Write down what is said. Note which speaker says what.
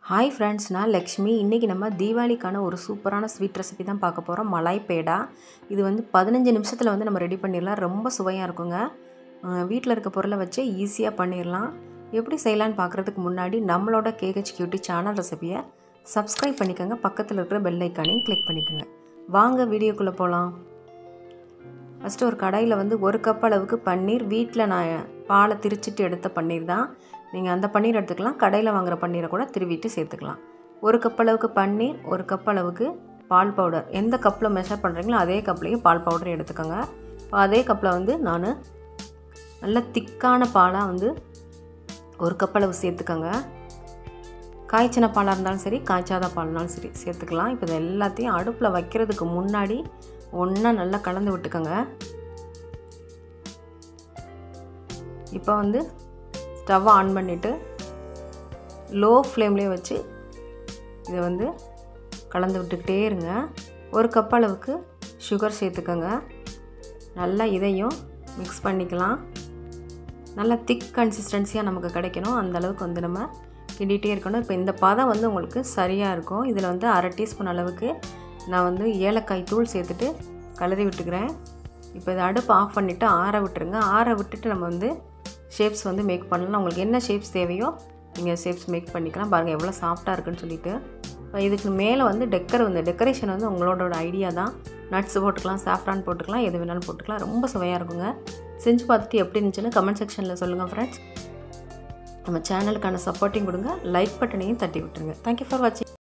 Speaker 1: hi friends நான் லக்ஷ்மி இன்றைக்கி நம்ம தீபாவளிக்கான ஒரு சூப்பரான ஸ்வீட் ரெசிபி தான் பார்க்க போகிறோம் மலாய் பேடா இது வந்து பதினஞ்சு நிமிஷத்தில் வந்து நம்ம ரெடி பண்ணிடலாம் ரொம்ப சுவையாக இருக்குங்க வீட்டில் இருக்க பொருளை வச்சு ஈஸியாக பண்ணிடலாம் எப்படி செய்யலான்னு பார்க்குறதுக்கு முன்னாடி நம்மளோட கேஹெச் கியூட்டி சேனல் ரெசிபியை சப்ஸ்கிரைப் பண்ணிக்கோங்க பக்கத்தில் இருக்கிற பெல் ஐக்கானையும் கிளிக் பண்ணிக்கோங்க வாங்க வீடியோக்குள்ளே போகலாம் ஃபஸ்ட்டு ஒரு கடாயில் வந்து ஒரு கப் அளவுக்கு பன்னீர் வீட்டில் நான் பாலை திரிச்சிட்டு எடுத்த பன்னீர் தான் நீங்கள் அந்த பன்னீர் எடுத்துக்கலாம் கடையில் வாங்குகிற பன்னீரை கூட திருவிட்டு சேர்த்துக்கலாம் ஒரு கப் அளவுக்கு பன்னீர் ஒரு கப் அளவுக்கு பால் பவுடர் எந்த கப்பில் மெஷர் பண்ணுறீங்களோ அதே கப்லேயே பால் பவுடர் எடுத்துக்கோங்க இப்போ அதே கப்பில் வந்து நான் நல்ல திக்கான பாலாக வந்து ஒரு கப் அளவு சேர்த்துக்கோங்க காய்ச்சின பாலாக இருந்தாலும் சரி காய்ச்சாத பால்னாலும் சரி சேர்த்துக்கலாம் இப்போ இது எல்லாத்தையும் அடுப்பில் வைக்கிறதுக்கு முன்னாடி ஒன்றா நல்லா கலந்து விட்டுக்கோங்க இப்போ வந்து ஸ்டவ் ஆன் பண்ணிவிட்டு லோ ஃப்ளேம்லேயே வச்சு இதை வந்து கலந்து விட்டுக்கிட்டே இருங்க ஒரு கப் அளவுக்கு சுகர் சேர்த்துக்கோங்க நல்லா இதையும் மிக்ஸ் பண்ணிக்கலாம் நல்லா திக் கன்சிஸ்டன்சியாக நமக்கு கிடைக்கணும் அந்த அளவுக்கு வந்து நம்ம கிண்டிகிட்டே இருக்கணும் இப்போ இந்த பதம் வந்து உங்களுக்கு சரியாக இருக்கும் இதில் வந்து அரை டீஸ்பூன் அளவுக்கு நான் வந்து ஏலக்காய் தூள் சேர்த்துட்டு கலரி விட்டுக்கிறேன் இப்போ இதை அடுப்பு ஆஃப் பண்ணிவிட்டு ஆற விட்டுருங்க ஆற விட்டுட்டு நம்ம வந்து ஷேப்ஸ் வந்து மேக் பண்ணலாம் உங்களுக்கு என்ன ஷேப்ஸ் தேவையோ நீங்கள் ஷேப்ஸ் மேக் பண்ணிக்கலாம் பாருங்கள் எவ்வளோ சாஃப்டாக இருக்குன்னு சொல்லிட்டு இதுக்கு மேலே வந்து டெக்கர் வந்து டெக்கரேஷன் வந்து உங்களோட ஐடியா தான் நட்ஸ் போட்டுக்கலாம் சாஃப்ரான் போட்டுக்கலாம் எது வேணாலும் போட்டுக்கலாம் ரொம்ப சுவையாக இருக்குங்க செஞ்சு பார்த்துட்டு எப்படி இருந்துச்சுன்னு கமெண்ட் செக்ஷனில் சொல்லுங்கள் ஃப்ரெண்ட்ஸ் நம்ம சேனலுக்கான சப்போர்ட்டிங் கொடுங்க லைக் பட்டனையும் தட்டி விட்டுருங்க தேங்க்யூ ஃபார் வாட்சிங்